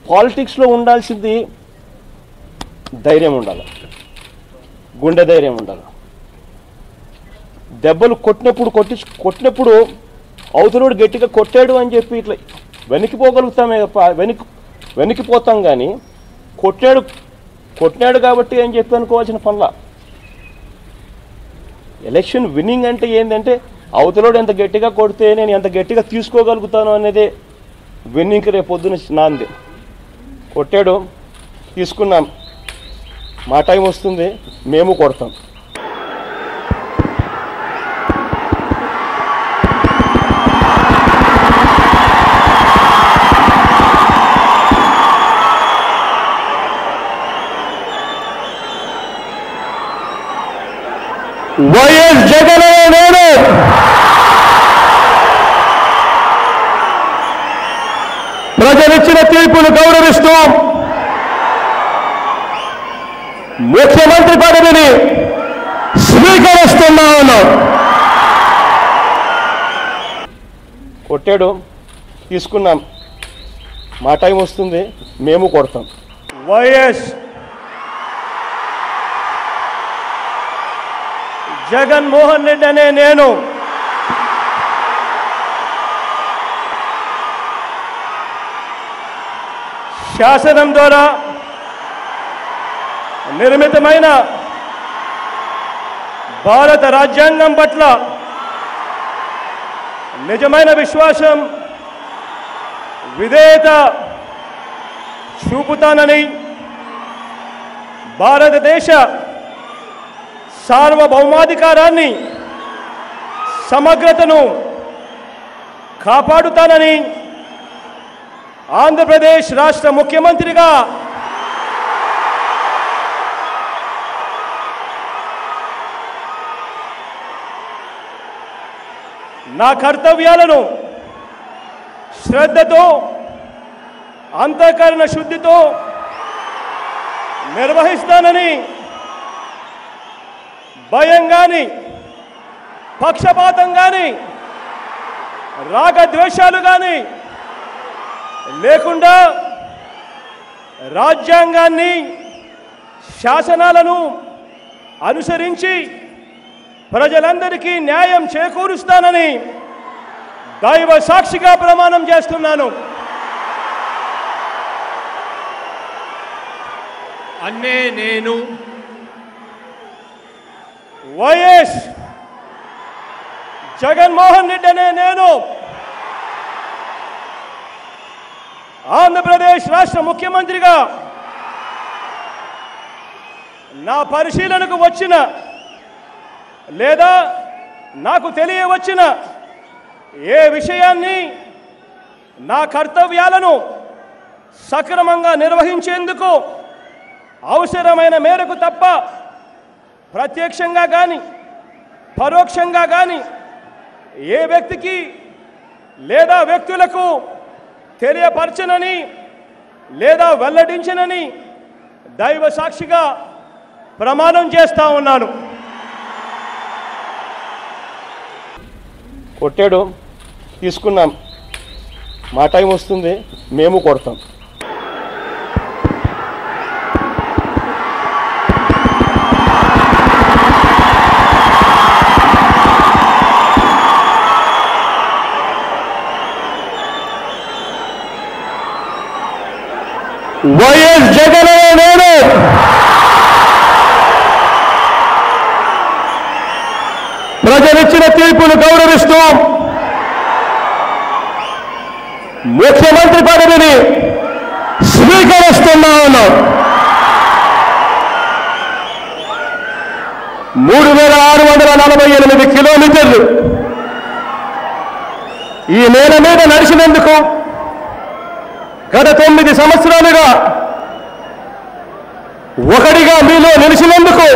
పాలిటిక్స్లో ఉండాల్సింది ధైర్యం ఉండాలి గుండె ధైర్యం ఉండాలి దెబ్బలు కొట్టినప్పుడు కొట్టి కొట్టినప్పుడు అవతలోడు గట్టిగా కొట్టాడు అని చెప్పి ఇట్లా వెనక్కిపోగలుగుతామే తప్ప వెనక్కి వెనక్కిపోతాం కానీ కొట్టాడు కొట్టినాడు కాబట్టి అని చెప్పి అనుకోవాల్సిన పనుల ఎలక్షన్ విన్నింగ్ అంటే ఏంటంటే అవతలోడు ఎంత గట్టిగా కొడితే నేను ఎంత గట్టిగా తీసుకోగలుగుతాను అనేదే విన్నింగ్కి రేపు పొద్దున నాంది కొట్టాడు తీసుకున్నాం మా టైం వస్తుంది మేము కొడతాం వైఎస్ జగన్ అనే నేను ప్రజలిచ్చిన తీర్పును గౌరవిస్తూ ముఖ్యమంత్రి పదవిని స్వీకరిస్తున్నా ఉన్నాం కొట్టాడు తీసుకున్నాం మా టైం వస్తుంది మేము కొడతాం వైఎస్ జగన్మోహన్ రెడ్డి అనే నేను శాసనం ద్వారా నిర్మితమైన భారత రాజ్యాంగం పట్ల నిజమైన విశ్వాసం విధేయత చూపుతానని భారతదేశ సార్వభౌమాధికారాన్ని సమగ్రతను కాపాడుతానని ఆంధ్రప్రదేశ్ రాష్ట్ర ముఖ్యమంత్రిగా నా కర్తవ్యాలను శ్రద్ధతో అంతఃకరణ శుద్ధితో నిర్వహిస్తానని భయం కానీ పక్షపాతం కానీ రాగద్వేషాలు కానీ లేకుండా రాజ్యాంగాన్ని శాసనాలను అనుసరించి ప్రజలందరికీ న్యాయం చేకూరుస్తానని దైవ సాక్షిగా ప్రమాణం చేస్తున్నాను అన్నే నేను వైఎస్ జగన్మోహన్ రెడ్డి అనే నేను ఆంధ్రప్రదేశ్ రాష్ట్ర ముఖ్యమంత్రిగా నా పరిశీలనకు వచ్చిన లేదా నాకు తెలియవచ్చిన ఏ విషయాన్ని నా కర్తవ్యాలను సక్రమంగా నిర్వహించేందుకు అవసరమైన మేరకు తప్ప ప్రత్యక్షంగా కానీ పరోక్షంగా కానీ ఏ వ్యక్తికి లేదా వ్యక్తులకు తెలియపరచనని లేదా వెల్లడించనని దైవ సాక్షిగా ప్రమాణం చేస్తా ఉన్నాను కొట్టాడు తీసుకున్నాం మా టైం వస్తుంది మేము కొడతాం వైఎస్ జగన్ అనే నేను ప్రజలిచ్చిన తీర్పును గౌరవిస్తూ ముఖ్యమంత్రి పదవిని స్వీకరిస్తున్నా ఉన్నాం మూడు వేల ఆరు వందల నలభై ఎనిమిది కిలోమీటర్లు ఈ నేల మీద నడిచినందుకు గత తొమ్మిది సంవత్సరాలుగా ఒకటిగా మీలో నిలిచినందుకు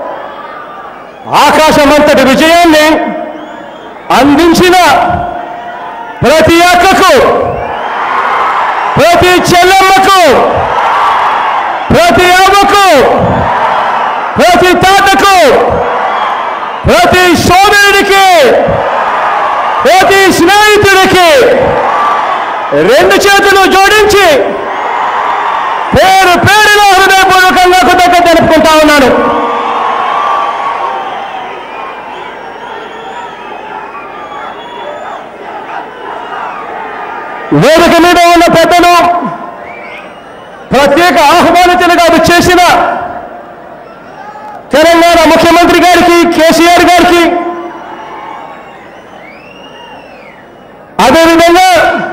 ఆకాశమంతటి విజయాన్ని అందించిన ప్రతి అక్కకు ప్రతి చెల్లెమ్మకు ప్రతి అవ్వకు ప్రతి తాతకు ప్రతి సోదరుడికి ప్రతి స్నేహితుడికి రెండు చేతులు జోడించి కోరుతా ఉన్నాను వేదిక మీద ఉన్న పెద్దలు ప్రత్యేక ఆహ్వానితులుగా చేసిన తెలంగాణ ముఖ్యమంత్రి గారికి కేసీఆర్ గారికి అదేవిధంగా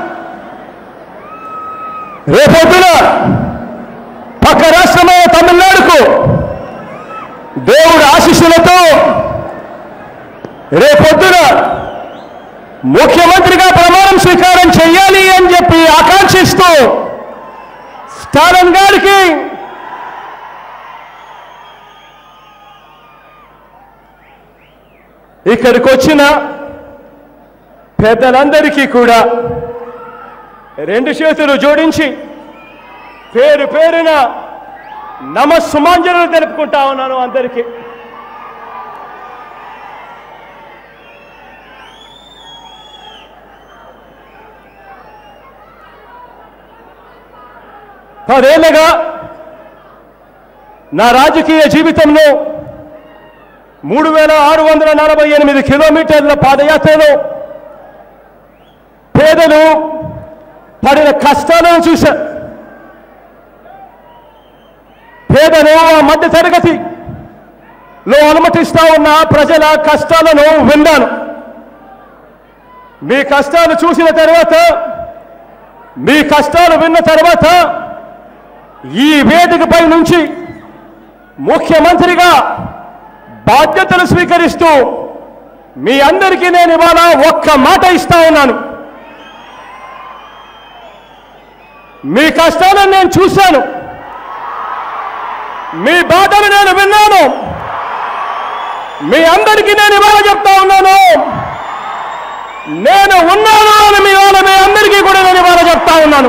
రేపొద్దున పక్క రాష్ట్రమైన తమిళనాడుకు దేవుడి ఆశీస్సులతో రేపొద్దున ముఖ్యమంత్రిగా ప్రమాణం స్వీకారం చేయాలి అని చెప్పి ఆకాంక్షిస్తూ స్టాలిన్ గారికి ఇక్కడికి వచ్చిన పెద్దలందరికీ కూడా రెండు చేతులు జోడించి పేరు పేరున నమస్సుమాంజలు తెలుపుకుంటా ఉన్నాను అందరికీ పదేళ్ళగా నా రాజకీయ జీవితంలో మూడు వేల ఆరు వందల నలభై ఎనిమిది కిలోమీటర్ల పాదయాత్రలో పేదలు పడిన కష్టాలను చూశా పేదలు ఆ మధ్య తరగతి లో అనుమతిస్తా ఉన్న ప్రజల కష్టాలను విన్నాను మీ కష్టాలు చూసిన తర్వాత మీ కష్టాలు విన్న తర్వాత ఈ వేదికపై నుంచి ముఖ్యమంత్రిగా బాధ్యతలు స్వీకరిస్తూ మీ అందరికీ నేను ఇవాళ ఒక్క మాట ఇస్తా ఉన్నాను మీ కష్టాలను నేను చూశాను మీ బాధలు నేను విన్నాను మీ అందరికీ నేను ఇవాళ చెప్తా ఉన్నాను నేను ఉన్నాను అని మీ వాళ్ళ మీ అందరికీ కూడా నేను ఇవాళ చెప్తా ఉన్నాను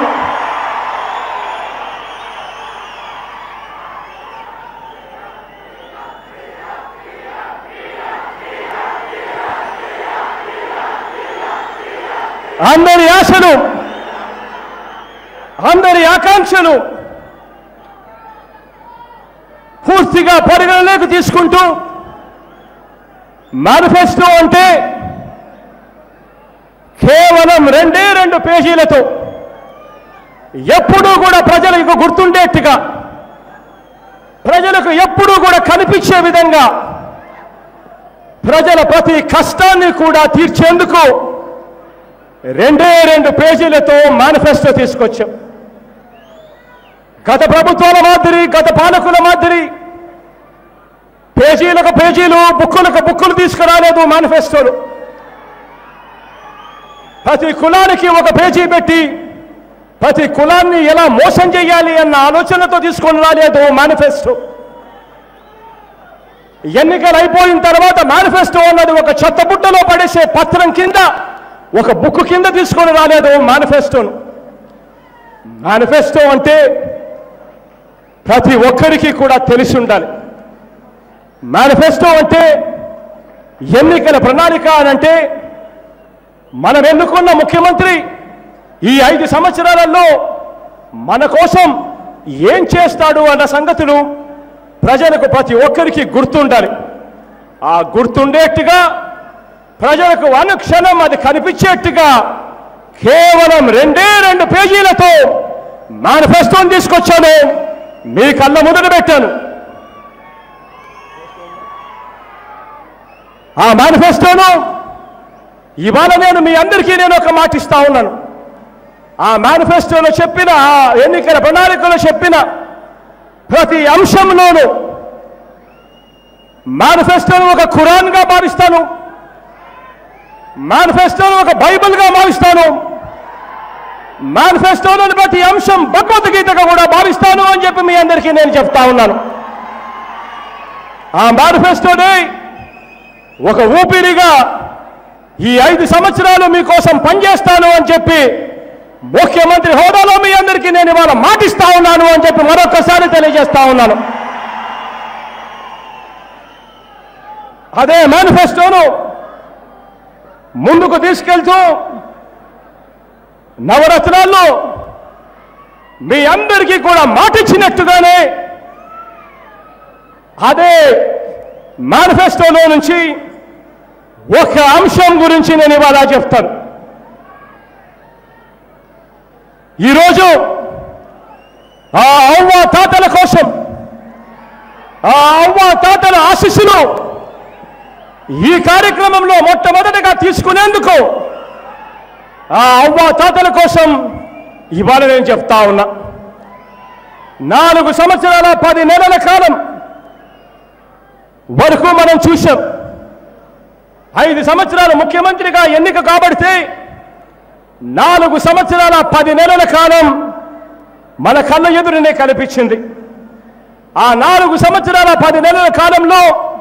అందరి ఆశలు అందరి ఆకాంక్షలు పూర్తిగా పరిగణలోకి తీసుకుంటూ మేనిఫెస్టో అంటే కేవలం రెండే రెండు పేజీలతో ఎప్పుడూ కూడా ప్రజలకు గుర్తుండేట్టుగా ప్రజలకు ఎప్పుడూ కూడా కనిపించే విధంగా ప్రజల ప్రతి కష్టాన్ని కూడా తీర్చేందుకు రెండే రెండు పేజీలతో మేనిఫెస్టో తీసుకొచ్చాం గత ప్రభుత్వాల మాదిరి గత పాలకుల మాదిరి పేజీలకు పేజీలు బుక్కులకు బుక్కులు తీసుకురాలేదు మేనిఫెస్టోలు ప్రతి కులానికి ఒక పేజీ పెట్టి ప్రతి కులాన్ని ఎలా మోసం చేయాలి అన్న ఆలోచనతో తీసుకొని రాలేదు మేనిఫెస్టో ఎన్నికలు అయిపోయిన తర్వాత మేనిఫెస్టో అన్నది ఒక చెత్తబుట్టలో పడేసే పత్రం కింద ఒక బుక్ కింద తీసుకొని రాలేదు మేనిఫెస్టోను మేనిఫెస్టో అంటే ప్రతి ఒక్కరికి కూడా తెలిసి ఉండాలి మేనిఫెస్టో అంటే ఎన్నికల ప్రణాళిక అని అంటే మనం ఎన్నుకున్న ముఖ్యమంత్రి ఈ ఐదు సంవత్సరాలలో మన కోసం ఏం చేస్తాడు అన్న సంగతులు ప్రజలకు ప్రతి ఒక్కరికి గుర్తుండాలి ఆ గుర్తుండేట్టుగా ప్రజలకు అనుక్షణం అది కనిపించేట్టుగా కేవలం రెండే రెండు పేజీలతో మేనిఫెస్టోని తీసుకొచ్చాను మీ కళ్ళ ముందర పెట్టాను ఆ మేనిఫెస్టోను ఇవాళ నేను మీ అందరికీ నేను ఒక మాట ఇస్తా ఉన్నాను ఆ మేనిఫెస్టోలో చెప్పిన ఆ ఎన్నికల ప్రణాళికలో చెప్పిన ప్రతి అంశంలోనూ మేనిఫెస్టోను ఒక ఖురాన్గా భావిస్తాను మేనిఫెస్టోను ఒక బైబిల్గా భావిస్తాను మేనిఫెస్టోలోని ప్రతి అంశం భగవద్గీతగా కూడా భావిస్తాను అని చెప్పి మీ అందరికీ నేను చెప్తా ఉన్నాను ఆ మేనిఫెస్టోని ఒక ఊపిరిగా ఈ ఐదు సంవత్సరాలు మీకోసం పనిచేస్తాను అని చెప్పి ముఖ్యమంత్రి హోదాలో మీ అందరికీ నేను ఇవాళ మాటిస్తా ఉన్నాను అని చెప్పి మరొకసారి తెలియజేస్తా ఉన్నాను అదే మేనిఫెస్టోను ముందుకు తీసుకెళ్తూ నవరత్నాల్లో మీ అందరికీ కూడా మాటిచ్చినట్టుగానే అదే మేనిఫెస్టోలో నుంచి ఒక అంశం గురించి నేను ఇవాళ చెప్తాను ఈరోజు ఆ అవ్వ తాతల కోసం ఆ అవ్వ తాతల ఆశీస్సులు ఈ కార్యక్రమంలో మొట్టమొదటిగా తీసుకునేందుకు ఆ అవ్వ తాతల కోసం ఇవాళ నేను చెప్తా ఉన్నా నాలుగు సంవత్సరాల పది నెలల కాలం వరకు మనం చూశాం ఐదు సంవత్సరాలు ముఖ్యమంత్రిగా ఎన్నిక కాబడితే నాలుగు సంవత్సరాల పది నెలల కాలం మన కళ్ళ ఎదురునే కనిపించింది ఆ నాలుగు సంవత్సరాల పది నెలల కాలంలో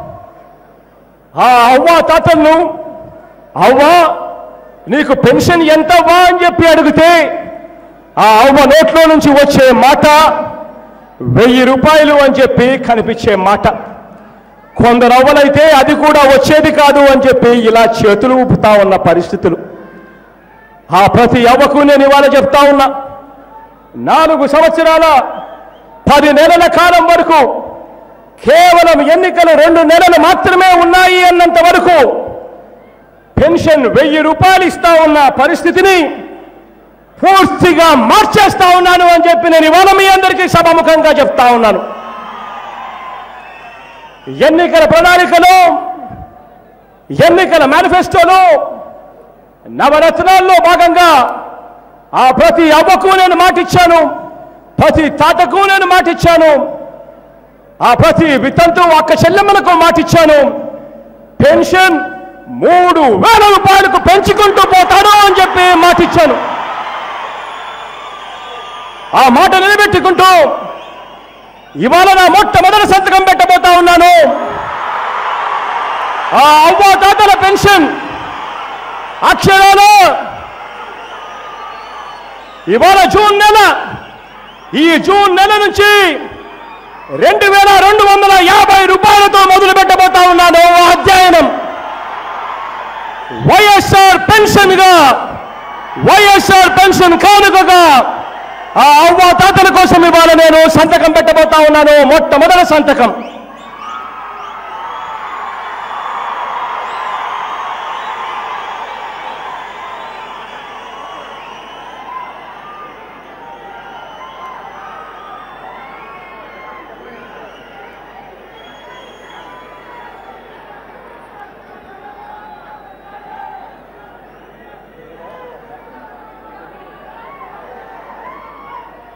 ఆ అవ్వ తాతలను అవ్వ నీకు పెన్షన్ ఎంతవ్వా అని చెప్పి అడిగితే ఆ అవ్వ నోట్లో నుంచి వచ్చే మాట వెయ్యి రూపాయలు అని చెప్పి కనిపించే మాట కొందరు అవ్వలైతే అది కూడా వచ్చేది కాదు అని చెప్పి ఇలా చేతులు ఊపుతా ఉన్న పరిస్థితులు ఆ ప్రతి అవ్వకు నేను ఇవాళ చెప్తా ఉన్నా నాలుగు సంవత్సరాల పది నెలల కాలం వరకు కేవలం ఎన్నికలు రెండు నెలలు మాత్రమే ఉన్నాయి అన్నంత వరకు పెన్షన్ వెయ్యి రూపాయలు ఇస్తా ఉన్న పరిస్థితిని పూర్తిగా మార్చేస్తా ఉన్నాను అని చెప్పి నేను ఇవాళ మీ అందరికీ సభాముఖంగా చెప్తా ఉన్నాను ఎన్నికల ప్రణాళికలో ఎన్నికల మేనిఫెస్టోలో నవరత్నాల్లో భాగంగా ఆ ప్రతి అవ్వకు నేను మాటిచ్చాను ప్రతి తాతకు నేను మాటిచ్చాను ఆ ప్రతి వితంతు అక్క చెల్లెమ్మలకు మాటిచ్చాను పెన్షన్ మూడు వేల రూపాయలకు పెంచుకుంటూ పోతాను అని చెప్పి మాటిచ్చాను ఆ మాట నిలబెట్టుకుంటూ ఇవాళ నా మొట్టమొదటి సంతకం పెట్టబోతా ఉన్నాను ఆ అవ్వ తాతల పెన్షన్ అక్షరాలు ఇవాళ జూన్ నెల ఈ జూన్ నెల నుంచి రెండు వేల రెండు వందల యాభై రూపాయలతో మొదలు పెట్టబోతా ఉన్నాను ఓ అధ్యయనం వైఎస్ఆర్ పెన్షన్ గా వైఎస్ఆర్ పెన్షన్ కానుకగా ఆ అవ్వ తాతల కోసం ఇవాళ నేను సంతకం పెట్టబోతా ఉన్నాను మొట్టమొదటి సంతకం